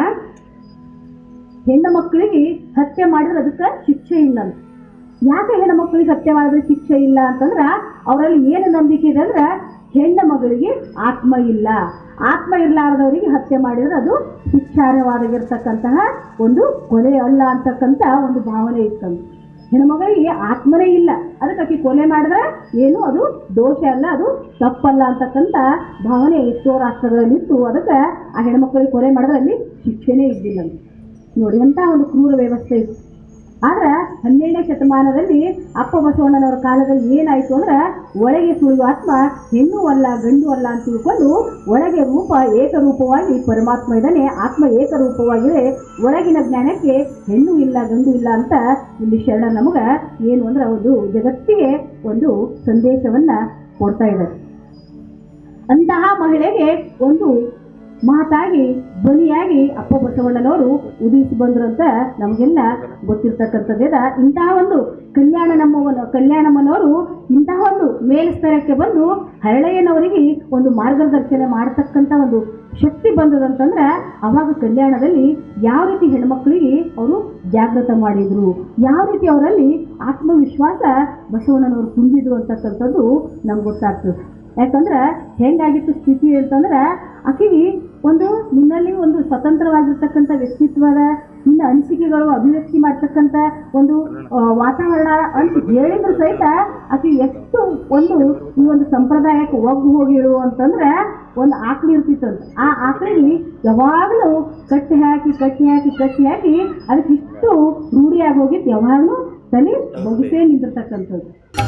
ಹೆಣ್ಣು ಮಕ್ಕಳಿಗೆ ಹತ್ಯೆ ಮಾಡಿದ್ರೆ ಅದಕ್ಕೆ ಶಿಕ್ಷೆ ಇಲ್ಲ ಅಂತ ಯಾಕೆ ಹೆಣ್ಣು ಮಕ್ಕಳಿಗೆ ಹತ್ಯೆ ಮಾಡಿದ್ರೆ ಶಿಕ್ಷೆ ಇಲ್ಲ ಅಂತಂದ್ರೆ ಅವರಲ್ಲಿ ಏನು ನಂಬಿಕೆ ಇದೆ ಅಂದ್ರೆ ಹೆಣ್ಣು ಮಗಳಿಗೆ ಆತ್ಮ ಇಲ್ಲ ಆತ್ಮ ಇರಲಾರದವರಿಗೆ ಹತ್ಯೆ ಮಾಡಿದ್ರೆ ಅದು ಶಿಕ್ಷಾರ್ಹವಾಗಿರ್ತಕ್ಕಂತಹ ಒಂದು ಕೊಲೆ ಅಲ್ಲ ಅಂತಕ್ಕಂಥ ಒಂದು ಭಾವನೆ ಇತ್ತಂತೆ ಹೆಣ್ಮಗಳಿಗೆ ಆತ್ಮನೇ ಇಲ್ಲ ಅದಕ್ಕೆ ಆಕೆ ಕೊಲೆ ಮಾಡಿದ್ರೆ ಏನು ಅದು ದೋಷ ಅಲ್ಲ ಅದು ತಪ್ಪಲ್ಲ ಅಂತಕ್ಕಂಥ ಭಾವನೆ ಎಷ್ಟೋ ರಾಷ್ಟ್ರಗಳಲ್ಲಿತ್ತು ಅದಕ್ಕೆ ಆ ಹೆಣ್ಮಕ್ಳಿಗೆ ಕೊಲೆ ಮಾಡಿದ್ರೆ ಅಲ್ಲಿ ಶಿಕ್ಷೆನೇ ಇದ್ದಿಲ್ಲ ನೋಡಿ ಅಂತ ಒಂದು ಕ್ರೂರ ವ್ಯವಸ್ಥೆ ಇತ್ತು ಆದ್ರೆ ಹನ್ನೆರಡನೇ ಶತಮಾನದಲ್ಲಿ ಅಪ್ಪ ಬಸವಣ್ಣನವರ ಕಾಲದಲ್ಲಿ ಏನಾಯಿತು ಅಂದ್ರೆ ಒಳಗೆ ಸುಳಿಯುವ ಆತ್ಮ ಹೆಣ್ಣು ಅಲ್ಲ ಗಂಡು ಅಲ್ಲ ಅಂತ ತಿಳ್ಕೊಂಡು ಒಳಗೆ ರೂಪ ಏಕರೂಪವಾಗಿ ಪರಮಾತ್ಮ ಇದ್ದಾನೆ ಆತ್ಮ ಏಕರೂಪವಾಗಿದೆ ಒಳಗಿನ ಜ್ಞಾನಕ್ಕೆ ಹೆಣ್ಣು ಇಲ್ಲ ಗಂಡು ಇಲ್ಲ ಅಂತ ಇಲ್ಲಿ ಶರಣ ನಮಗೆ ಏನು ಅಂದ್ರೆ ಒಂದು ಜಗತ್ತಿಗೆ ಒಂದು ಸಂದೇಶವನ್ನ ಕೊಡ್ತಾ ಇದ್ದಾರೆ ಅಂತಹ ಮಹಿಳೆಗೆ ಒಂದು ಮಾತಾಗಿ ಧ್ವನಿಯಾಗಿ ಅಪ್ಪ ಬಸವಣ್ಣನವರು ಉದಿಸಿ ಬಂದ್ರು ಅಂತ ನಮಗೆಲ್ಲ ಗೊತ್ತಿರ್ತಕ್ಕಂಥದ್ದೇದ ಇಂತಹ ಒಂದು ಕಲ್ಯಾಣ ನಮ್ಮವನ ಕಲ್ಯಾಣಮ್ಮನವರು ಇಂತಹ ಒಂದು ಮೇಲ್ಸ್ತರಕ್ಕೆ ಬಂದು ಹರಳೆಯನವರಿಗೆ ಒಂದು ಮಾರ್ಗದರ್ಶನ ಮಾಡತಕ್ಕಂಥ ಒಂದು ಶಕ್ತಿ ಬಂದದಂತಂದ್ರೆ ಅವಾಗ ಕಲ್ಯಾಣದಲ್ಲಿ ಯಾವ ರೀತಿ ಹೆಣ್ಮಕ್ಳಿಗೆ ಅವರು ಜಾಗೃತ ಮಾಡಿದ್ರು ಯಾವ ರೀತಿ ಅವರಲ್ಲಿ ಆತ್ಮವಿಶ್ವಾಸ ಬಸವಣ್ಣನವರು ತುಂಬಿದ್ರು ಅಂತಕ್ಕಂಥದ್ದು ನಮ್ಗೆ ಗೊತ್ತಾಗ್ತದೆ ಯಾಕಂದ್ರೆ ಹೆಂಗಾಗಿತ್ತು ಸ್ಥಿತಿ ಅಂತಂದ್ರೆ ಆಕೆಗೆ ಒಂದು ನಿನ್ನಲ್ಲಿ ಒಂದು ಸ್ವತಂತ್ರವಾಗಿರ್ತಕ್ಕಂಥ ವ್ಯಕ್ತಿತ್ವದ ನಿನ್ನ ಅನಿಸಿಕೆಗಳು ಅಭಿವ್ಯಕ್ತಿ ಮಾಡ್ತಕ್ಕಂಥ ಒಂದು ಆ, ವಾತಾವರಣ ಅಂತ ಹೇಳಿದ್ರು ಸಹಿತ ಆಕೆ ಎಷ್ಟು ಒಂದು ಈ ಒಂದು ಸಂಪ್ರದಾಯಕ್ಕೆ ಒಗ್ಗು ಹೋಗಿ ಇಳು ಅಂತಂದ್ರೆ ಒಂದು ಆಕಳು ಇರ್ತಿತ್ತಂತ ಆ ಆಕಳಿಗೆ ಯಾವಾಗಲೂ ಕಟ್ಟಿ ಹಾಕಿ ಕಟ್ಟಿ ಹಾಕಿ ಕಟ್ಟಿ ಹಾಕಿ ಅದಕ್ಕೆ ಇಷ್ಟು ರೂಢಿಯಾಗಿ ಹೋಗಿತ್ತು ಯಾವಾಗಲೂ ತಲೆ ಬೊಗಿಸೇ ನಿಂತಿರ್ತಕ್ಕಂಥದ್ದು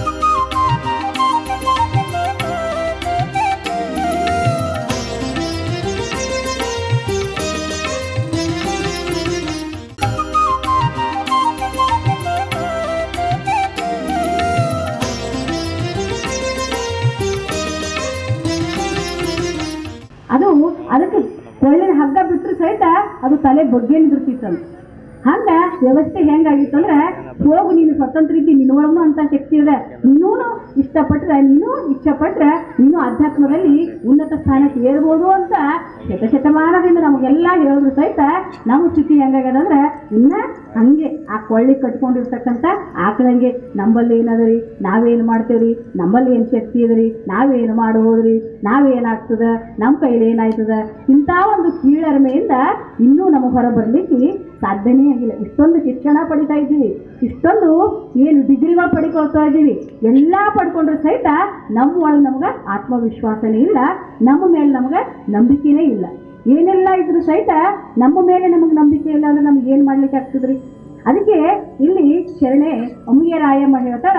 ಅದು ಅದಕ್ಕೆ ಕೊಳ್ಳಿನ ಹಗ್ಗ ಬಿಟ್ಟರು ಸಹಿತ ಅದು ತಲೆ ಬಗ್ಗೆ ನಿಂದಿರ್ತಿತ್ತಂತ ಹಂಗ ವ್ಯವಸ್ಥೆ ಹೆಂಗಾಗಿತ್ತು ಅಂದ್ರೆ ಹೋಗು ನೀನು ಸ್ವತಂತ್ರ ಇದ್ದಿ ನಿನ್ನೊಳಗೂ ಅಂತ ಶಕ್ತಿ ಇದೆ ನೀನೂ ಇಷ್ಟಪಟ್ರೆ ನೀನು ಇಷ್ಟಪಟ್ರೆ ನೀನು ಅಧ್ಯಾತ್ಮದಲ್ಲಿ ಉನ್ನತ ಸ್ಥಾನಕ್ಕೆ ಏರ್ಬೋದು ಅಂತ ಶತಶತಮಾನದಿಂದ ನಮಗೆಲ್ಲ ಹೇಳಿದ್ರು ಸಹಿತ ನಮ್ಮ ಸ್ಥಿತಿ ಹೆಂಗಾಗ್ಯದ ಅಂದ್ರೆ ಇನ್ನ ಹಂಗೆ ಆ ಕೊಳ್ಳಿ ಕಟ್ಕೊಂಡಿರ್ತಕ್ಕಂಥ ಆಕಳಂಗೆ ನಂಬಲ್ಲಿ ಏನದರಿ ನಾವೇನು ಮಾಡ್ತೇವ್ರಿ ನಮ್ಮಲ್ಲಿ ಏನು ಶಕ್ತಿ ಇದರಿ ನಾವೇನು ಮಾಡ್ಬೋದ್ರಿ ನಾವೇನಾಗ್ತದ ನಮ್ಮ ಕೈಲಿ ಏನಾಯ್ತದ ಇಂಥ ಒಂದು ಕೀಳರಿಮೆಯಿಂದ ಇನ್ನೂ ನಮಗೆ ಹೊರ ಬರಲಿಕ್ಕೆ ಸಾಧ್ಯನೇ ಆಗಿಲ್ಲ ಇಷ್ಟೊಂದು ಶಿಕ್ಷಣ ಪಡಿತಾ ಇದ್ದೀವಿ ಇಷ್ಟೊಂದು ಏನು ಡಿಗ್ರಿಗಳು ಪಡ್ಕೊಳ್ತಾ ಇದ್ದೀವಿ ಎಲ್ಲ ಪಡ್ಕೊಂಡ್ರೆ ಸಹಿತ ನಮ್ಮ ಒಳಗೆ ನಮ್ಗೆ ಆತ್ಮವಿಶ್ವಾಸನೇ ಇಲ್ಲ ನಮ್ಮ ಮೇಲೆ ನಮ್ಗೆ ನಂಬಿಕೆನೇ ಇಲ್ಲ ಏನೆಲ್ಲ ಇದ್ರು ಸಹಿತ ನಮ್ಮ ಮೇಲೆ ನಮಗೆ ನಂಬಿಕೆ ಇಲ್ಲ ಅಂದ್ರೆ ನಮ್ಗೆ ಏನು ಮಾಡ್ಲಿಕ್ಕೆ ಆಗ್ತದ್ರಿ ಅದಕ್ಕೆ ಇಲ್ಲಿ ಶರಣೆ ಅಮ್ಮಿಗೆ ರಾಯಮ್ಮ ಹೇಳ್ತಾರ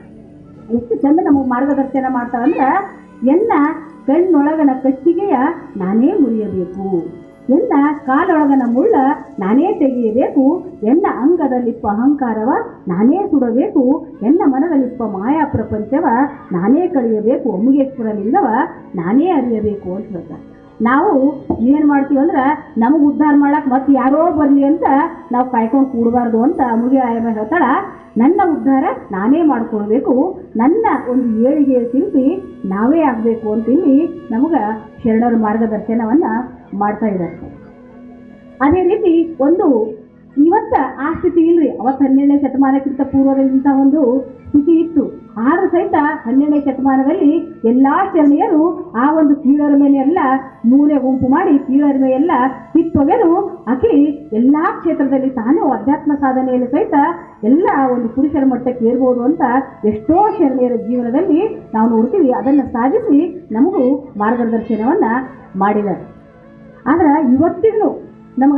ಎಷ್ಟು ಚಂದ ನಮಗೆ ಮಾರ್ಗದರ್ಶನ ಮಾಡ್ತಾರಂದ್ರೆ ಎನ್ನ ಕಣ್ಣೊಳಗನ ಕಟ್ಟಿಗೆಯ ನಾನೇ ಮುರಿಯಬೇಕು ಎನ್ನ ಕಾಲೊಳಗನ ಮುಳ್ಳ ನಾನೇ ತೆಗೆಯಬೇಕು ಎನ್ನ ಅಂಗದಲ್ಲಿಪ್ಪ ಅಹಂಕಾರವ ನಾನೇ ಸುಡಬೇಕು ಎನ್ನ ಮನದಲ್ಲಿಪ್ಪ ಮಾಯಾ ಪ್ರಪಂಚವ ನಾನೇ ಕಳೆಯಬೇಕು ಅಮ್ಮುಗೇಶ್ವರ ಲಿಂಗವ ನಾನೇ ಅರಿಯಬೇಕು ಅಂತ ಹೇಳ್ತಾರೆ ನಾವು ಏನು ಮಾಡ್ತೀವಿ ಅಂದ್ರೆ ನಮಗೆ ಉದ್ಧಾರ ಮಾಡಕ್ಕೆ ಮತ್ತೆ ಯಾರೋ ಬರಲಿ ಅಂತ ನಾವು ಕಾಯ್ಕೊಂಡು ಕೂಡಬಾರ್ದು ಅಂತ ಮುಗಿ ಆಯಮ್ಮ ಹೇಳ್ತಾಳ ನನ್ನ ಉದ್ಧಾರ ನಾನೇ ಮಾಡ್ಕೊಳ್ಬೇಕು ನನ್ನ ಒಂದು ಏಳಿಗೆ ಶಿಲ್ಪಿ ನಾವೇ ಆಗಬೇಕು ಅಂತ ಇಲ್ಲಿ ನಮಗೆ ಶರಣರ ಮಾರ್ಗದರ್ಶನವನ್ನು ಮಾಡ್ತಾ ಇದ್ದಾರೆ ಅದೇ ರೀತಿ ಒಂದು ಇವತ್ತ ಆ ಸ್ಥಿತಿ ಇಲ್ರಿ ಅವತ್ತು ಹನ್ನೆರಡನೇ ಶತಮಾನಕ್ಕಿಂತ ಪೂರ್ವದಿಂದ ಒಂದು ಸ್ಥಿತಿ ಇತ್ತು ಆದ್ರೂ ಸಹಿತ ಹನ್ನೆರಡನೇ ಶತಮಾನದಲ್ಲಿ ಎಲ್ಲಾ ಶರಣೆಯರು ಆ ಒಂದು ಕೀಳರಿಮೆನೆಲ್ಲ ಮೂಲೆ ಗುಂಪು ಮಾಡಿ ಕೀಳರಿಮೆ ಎಲ್ಲ ಕಿತ್ತೊಗೆದು ಆಕೆ ಎಲ್ಲಾ ಕ್ಷೇತ್ರದಲ್ಲಿ ತಾನು ಅಧ್ಯಾತ್ಮ ಸಾಧನೆಯಲ್ಲಿ ಸಹಿತ ಎಲ್ಲ ಒಂದು ಪುರುಷರ ಮಟ್ಟಕ್ಕೆ ಏರ್ಬೋದು ಅಂತ ಎಷ್ಟೋ ಶರಣೆಯರ ಜೀವನದಲ್ಲಿ ನಾವು ನೋಡ್ತೀವಿ ಅದನ್ನು ಸಾಧಿಸಿ ನಮಗೂ ಮಾರ್ಗದರ್ಶನವನ್ನ ಮಾಡಿದ್ದಾರೆ ಆದ್ರೆ ಇವತ್ತಿಗೂ ನಮಗ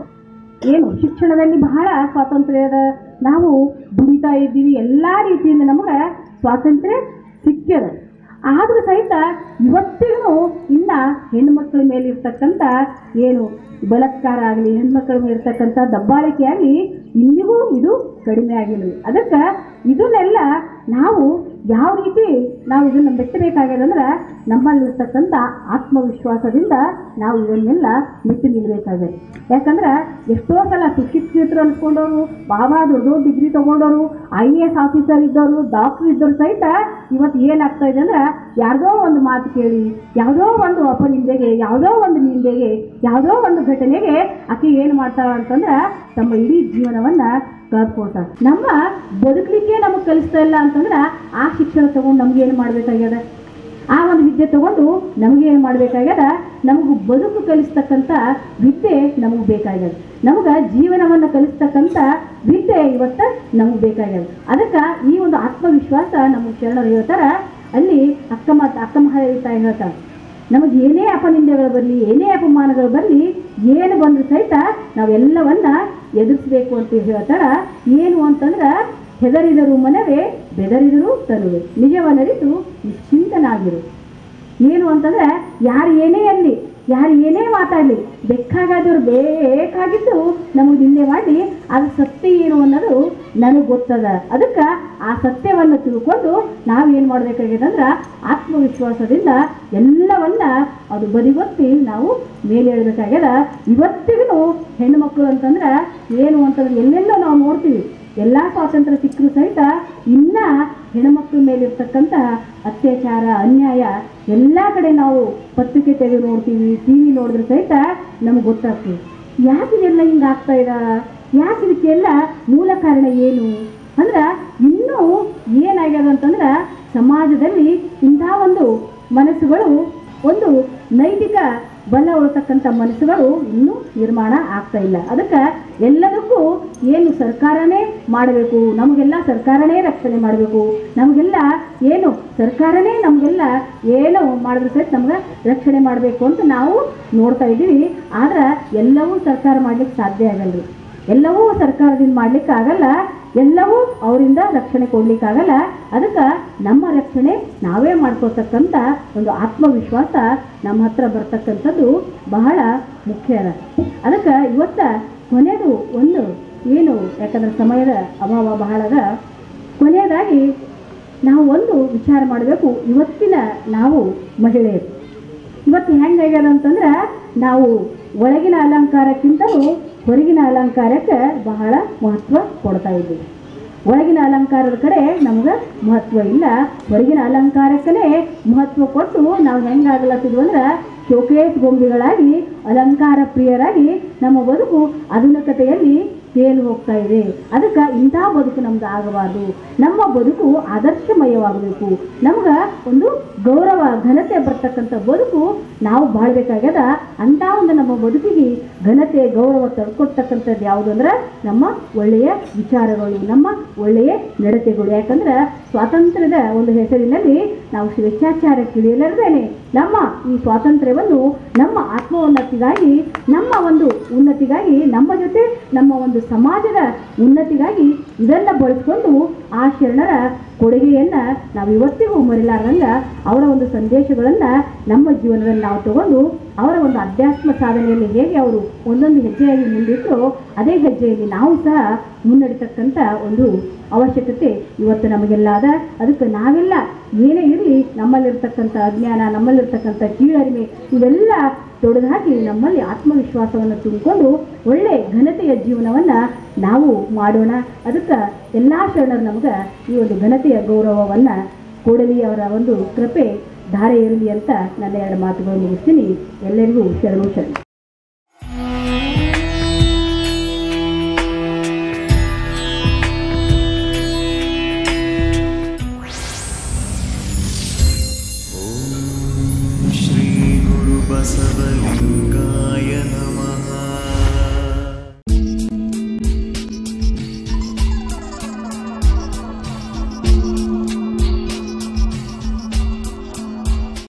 ಏನು ಶಿಕ್ಷಣದಲ್ಲಿ ಬಹಳ ಸ್ವಾತಂತ್ರ್ಯ ಅದ ನಾವು ದುಡಿತಾ ಇದ್ದೀವಿ ಎಲ್ಲ ರೀತಿಯಿಂದ ನಮಗೆ ಸ್ವಾತಂತ್ರ್ಯ ಸಿಕ್ಕ್ಯದ ಆದರೂ ಸಹಿತ ಇವತ್ತಿಗೂ ಇನ್ನ ಹೆಣ್ಮಕ್ಳ ಮೇಲೆ ಇರ್ತಕ್ಕಂಥ ಏನು ಬಲಾತ್ಕಾರ ಆಗಲಿ ಹೆಣ್ಮಕ್ಳ ಮೇಲೆ ಇರ್ತಕ್ಕಂಥ ದಬ್ಬಾಳಿಕೆ ಆಗಲಿ ಇಂದಿಗೂ ಇದು ಕಡಿಮೆ ಆಗಿಲ್ಲ ಅದಕ್ಕೆ ಇದನ್ನೆಲ್ಲ ನಾವು ಯಾವ ರೀತಿ ನಾವು ಇದನ್ನು ಮೆಚ್ಚಬೇಕಾಗ್ಯದಂದ್ರೆ ನಮ್ಮಲ್ಲಿರ್ತಕ್ಕಂಥ ಆತ್ಮವಿಶ್ವಾಸದಿಂದ ನಾವು ಇದನ್ನೆಲ್ಲ ಮೆಚ್ಚಿ ನಿಲ್ಲಬೇಕಾಗಿದೆ ಯಾಕಂದ್ರೆ ಎಷ್ಟೋ ಸಲ ಸುಶಿಕ್ಷಿತರು ಅನ್ಸ್ಕೊಂಡವರು ಬಾಬಾ ದೊಡ್ಡ ದೊಡ್ಡ ಡಿಗ್ರಿ ತಗೊಂಡವರು ಐ ಎ ಎಸ್ ಆಫೀಸರ್ ಇದ್ದವರು ಡಾಕ್ಟರ್ ಇದ್ದವರು ಸಹಿತ ಇವತ್ತು ಏನಾಗ್ತಾ ಇದೆ ಅಂದ್ರೆ ಯಾರ್ದೋ ಒಂದು ಮಾತು ಕೇಳಿ ಯಾವುದೋ ಒಂದು ಅಪನಿಂದೆಗೆ ಯಾವುದೋ ಒಂದು ನಿಂದೆಗೆ ಯಾವುದೋ ಒಂದು ಘಟನೆಗೆ ಆಕೆ ಏನು ಮಾಡ್ತಾಳ ಅಂತಂದ್ರೆ ತಮ್ಮ ಇಡೀ ಜೀವನವನ್ನ ಕಳ್ಕೊಳ್ತಾರೆ ನಮ್ಮ ಬದುಕಲಿಕ್ಕೆ ನಮಗೆ ಕಲಿಸ್ತಾ ಇಲ್ಲ ಅಂತಂದ್ರೆ ಆ ಶಿಕ್ಷಣ ತಗೊಂಡು ನಮ್ಗೆ ಏನು ಮಾಡ್ಬೇಕಾಗ್ಯದ ಆ ಒಂದು ವಿದ್ಯೆ ತಗೊಂಡು ನಮಗೇನು ಮಾಡಬೇಕಾಗ್ಯದ ನಮಗೂ ಬದುಕು ಕಲಿಸ್ತಕ್ಕಂಥ ವಿದ್ಯೆ ನಮಗೆ ಬೇಕಾಗ್ಯದ ನಮಗೆ ಜೀವನವನ್ನು ಕಲಿಸ್ತಕ್ಕಂಥ ವಿದ್ಯೆ ಇವತ್ತು ನಮಗೆ ಬೇಕಾಗ್ಯದ ಅದಕ್ಕೆ ಈ ಒಂದು ಆತ್ಮವಿಶ್ವಾಸ ನಮಗೆ ಶರಣರು ಹೇಳ್ತಾರ ಅಲ್ಲಿ ಅಕ್ಕ ಮಾತ ಅಕ್ಕ ಮಹಾದೇವಿ ತಾಯಿ ಹೇಳ್ತಾಳೆ ನಮಗೆ ಏನೇ ಅಪನಿಂದೆಗಳು ಬರಲಿ ಏನೇ ಅಪಮಾನಗಳು ಬರಲಿ ಏನು ಬಂದರೂ ಸಹಿತ ನಾವೆಲ್ಲವನ್ನ ಎದುರಿಸಬೇಕು ಅಂತ ಹೇಳ್ತಾರ ಏನು ಅಂತಂದ್ರೆ ಹೆದರಿದರು ಮನವೇ ಬೆದರಿದರು ತರುವೆ ನಿಜವನ್ನರಿತು ನಿಶ್ಚಿಂತನಾಗಿರು ಏನು ಅಂತಂದ್ರೆ ಯಾರು ಏನೇ ಅನ್ನಲಿ ಯಾರು ಏನೇ ಮಾತಾಡಲಿ ಬೇಕಾಗಾದವ್ರು ಬೇಕಾಗಿದ್ದು ನಮಗೆ ನಿಂದೆ ಮಾಡಿ ಅದು ಸತ್ಯ ಏನು ಅನ್ನೋದು ನನಗೆ ಗೊತ್ತದ ಅದಕ್ಕೆ ಆ ಸತ್ಯವನ್ನು ತಿಳ್ಕೊಂಡು ನಾವೇನು ಮಾಡಬೇಕಾಗಿದೆ ಅಂದ್ರೆ ಆತ್ಮವಿಶ್ವಾಸದಿಂದ ಎಲ್ಲವನ್ನ ಅದು ಬದಿಗೊತ್ತಿ ನಾವು ಮೇಲೆ ಹೇಳ್ಬೇಕಾಗ್ಯದ ಇವತ್ತಿಗೂ ಹೆಣ್ಣುಮಕ್ಕಳು ಅಂತಂದ್ರೆ ಏನು ಅಂತಂದ್ರೆ ಎಲ್ಲೆಲ್ಲೋ ನಾವು ನೋಡ್ತೀವಿ ಎಲ್ಲ ಸ್ವಾತಂತ್ರ್ಯ ಸಿಕ್ಕರೂ ಸಹಿತ ಇನ್ನ ಹೆಣ್ಮಕ್ಳ ಮೇಲಿರ್ತಕ್ಕಂಥ ಅತ್ಯಾಚಾರ ಅನ್ಯಾಯ ಎಲ್ಲ ಕಡೆ ನಾವು ಪತ್ರಿಕೆ ತೆಗೆದು ನೋಡ್ತೀವಿ ಟಿ ವಿ ನೋಡಿದ್ರೆ ಸಹಿತ ನಮ್ಗೆ ಗೊತ್ತಾಗ್ತದೆ ಯಾಕೆ ಇದೆಲ್ಲ ಹಿಂಗೆ ಆಗ್ತಾ ಇದ ಯಾಕೆ ಇದಕ್ಕೆಲ್ಲ ಮೂಲ ಕಾರಣ ಏನು ಅಂದ್ರೆ ಇನ್ನೂ ಏನಾಗ್ಯದ ಅಂತಂದ್ರೆ ಸಮಾಜದಲ್ಲಿ ಇಂಥ ಒಂದು ಮನಸ್ಸುಗಳು ಒಂದು ನೈತಿಕ ಬಲ ಉಳ್ತಕ್ಕಂಥ ಮನಸ್ಸುಗಳು ಇನ್ನೂ ನಿರ್ಮಾಣ ಆಗ್ತಾ ಇಲ್ಲ ಅದಕ್ಕೆ ಎಲ್ಲದಕ್ಕೂ ಏನು ಸರ್ಕಾರನೇ ಮಾಡಬೇಕು ನಮಗೆಲ್ಲ ಸರ್ಕಾರನೇ ರಕ್ಷಣೆ ಮಾಡಬೇಕು ನಮಗೆಲ್ಲ ಏನು ಸರ್ಕಾರನೇ ನಮಗೆಲ್ಲ ಏನು ಮಾಡಿದ್ರೆ ಸಹಿತ ನಮ್ಗೆ ರಕ್ಷಣೆ ಮಾಡಬೇಕು ಅಂತ ನಾವು ನೋಡ್ತಾ ಇದ್ದೀವಿ ಆದ್ರೆ ಎಲ್ಲವೂ ಸರ್ಕಾರ ಮಾಡ್ಲಿಕ್ಕೆ ಸಾಧ್ಯ ಆಗಲ್ಲ ಎಲ್ಲವೂ ಸರ್ಕಾರದಿಂದ ಮಾಡ್ಲಿಕ್ಕೆ ಆಗಲ್ಲ ಎಲ್ಲವೂ ಅವರಿಂದ ರಕ್ಷಣೆ ಕೊಡ್ಲಿಕ್ಕಾಗಲ್ಲ ಅದಕ್ಕೆ ನಮ್ಮ ರಕ್ಷಣೆ ನಾವೇ ಮಾಡ್ಕೊಳ್ತಕ್ಕಂಥ ಒಂದು ಆತ್ಮವಿಶ್ವಾಸ ನಮ್ಮ ಹತ್ರ ಬರ್ತಕ್ಕಂಥದ್ದು ಬಹಳ ಮುಖ್ಯ ಅದ ಅದಕ್ಕೆ ಇವತ್ತ ಕೊನೆಯದು ಒಂದು ಏನು ಯಾಕಂದ್ರೆ ಸಮಯದ ಅಭಾವ ಬಹಳ ಅದ ಕೊನೆಯದಾಗಿ ನಾವು ಒಂದು ವಿಚಾರ ಮಾಡಬೇಕು ಇವತ್ತಿನ ನಾವು ಮಹಿಳೆಯರು ಇವತ್ತು ಹೆಂಗಾಗ್ಯದ ಅಂತಂದ್ರೆ ನಾವು ಒಳಗಿನ ಅಲಂಕಾರಕ್ಕಿಂತಲೂ ಹೊರಗಿನ ಅಲಂಕಾರಕ್ಕೆ ಬಹಳ ಮಹತ್ವ ಕೊಡ್ತಾ ಇದ್ದೀವಿ ಒಳಗಿನ ಅಲಂಕಾರದ ಕಡೆ ನಮ್ಗೆ ಮಹತ್ವ ಇಲ್ಲ ಹೊರಗಿನ ಅಲಂಕಾರಕ್ಕೇ ಮಹತ್ವ ಕೊಟ್ಟು ನಾವು ಹೆಂಗಾಗ್ಲತ್ತಿದ್ವು ಅಂದ್ರೆ ಶೋಕೇಶ್ ಗೊಂಬೆಗಳಾಗಿ ಅಲಂಕಾರ ಪ್ರಿಯರಾಗಿ ನಮ್ಮ ಬದುಕು ಆಧುನಿಕತೆಯಲ್ಲಿ ತೇಲು ಹೋಗ್ತಾ ಇದೆ ಅದಕ್ಕೆ ಇಂಥ ಬದುಕು ನಮ್ದು ಆಗಬಾರ್ದು ನಮ್ಮ ಬದುಕು ಆದರ್ಶಮಯವಾಗಬೇಕು ನಮ್ಗೆ ಒಂದು ಗೌರವ ಘನತೆ ಬರ್ತಕ್ಕಂಥ ಬದುಕು ನಾವು ಬಾಳ್ಬೇಕಾಗ್ಯದ ಅಂಥ ಒಂದು ನಮ್ಮ ಬದುಕಿಗೆ ಘನತೆ ಗೌರವ ತಡ್ಕೊಡ್ತಕ್ಕಂಥದ್ದು ಯಾವುದು ಅಂದ್ರೆ ನಮ್ಮ ಒಳ್ಳೆಯ ವಿಚಾರಗಳು ನಮ್ಮ ಒಳ್ಳೆಯ ನಡತೆಗಳು ಯಾಕಂದ್ರೆ ಸ್ವಾತಂತ್ರ್ಯದ ಒಂದು ಹೆಸರಿನಲ್ಲಿ ನಾವು ಸ್ವೇಚ್ಛಾಚಾರಕ್ಕೆ ಇಳಿಯಲಾರ್ದೇನೆ ನಮ್ಮ ಈ ಸ್ವಾತಂತ್ರ್ಯವನ್ನು ನಮ್ಮ ಆತ್ಮೋನ್ನತಿಗಾಗಿ ನಮ್ಮ ಒಂದು ಉನ್ನತಿಗಾಗಿ ನಮ್ಮ ಜೊತೆ ನಮ್ಮ ಒಂದು ಸಮಾಜದ ಉನ್ನತಿಗಾಗಿ ಇದನ್ನ ಬಳಸ್ಕೊಂಡು ಆ ಶರಣರ ಕೊಡುಗೆಯನ್ನ ನಾವು ಇವತ್ತಿಗೂ ಮರಿಲಾರ್ದಂಗ ಅವರ ಒಂದು ಸಂದೇಶಗಳನ್ನ ನಮ್ಮ ಜೀವನದಲ್ಲಿ ನಾವು ತಗೊಂಡು ಅವರ ಒಂದು ಅಧ್ಯಾತ್ಮ ಸಾಧನೆಯಲ್ಲಿ ಹೇಗೆ ಅವರು ಒಂದೊಂದು ಹೆಜ್ಜೆಯಾಗಿ ಮುಂದಿಟ್ಟರು ಅದೇ ಹೆಜ್ಜೆಯಲ್ಲಿ ನಾವು ಸಹ ಮುನ್ನಡಿತಕ್ಕಂಥ ಒಂದು ಅವಶ್ಯಕತೆ ಇವತ್ತು ನಮಗೆಲ್ಲ ಅದ ಅದಕ್ಕೆ ನಾವೆಲ್ಲ ಏನೇ ಇರಲಿ ನಮ್ಮಲ್ಲಿರ್ತಕ್ಕಂಥ ಅಜ್ಞಾನ ನಮ್ಮಲ್ಲಿರ್ತಕ್ಕಂಥ ಕೀಳರಿಮೆ ಇವೆಲ್ಲ ತೊಡೆದು ಹಾಕಿ ನಮ್ಮಲ್ಲಿ ಆತ್ಮವಿಶ್ವಾಸವನ್ನು ತುಂಬಿಕೊಂಡು ಒಳ್ಳೆ ಘನತೆಯ ಜೀವನವನ್ನು ನಾವು ಮಾಡೋಣ ಅದಕ್ಕೆ ಎಲ್ಲ ಶರಣರು ನಮ್ಗೆ ಈ ಒಂದು ಘನತೆಯ ಗೌರವವನ್ನು ಕೊಡಲಿ ಅವರ ಒಂದು ಕೃಪೆ ಧಾರೆ ಇರಲಿ ಅಂತ ನನ್ನ ಎರಡು ಮಾತುಗಳು ಮುಗಿಸ್ತೀನಿ ಎಲ್ಲರಿಗೂ ಶರಣು ಶರಣ श्रीगुरुबसवलिङ्गाय नमः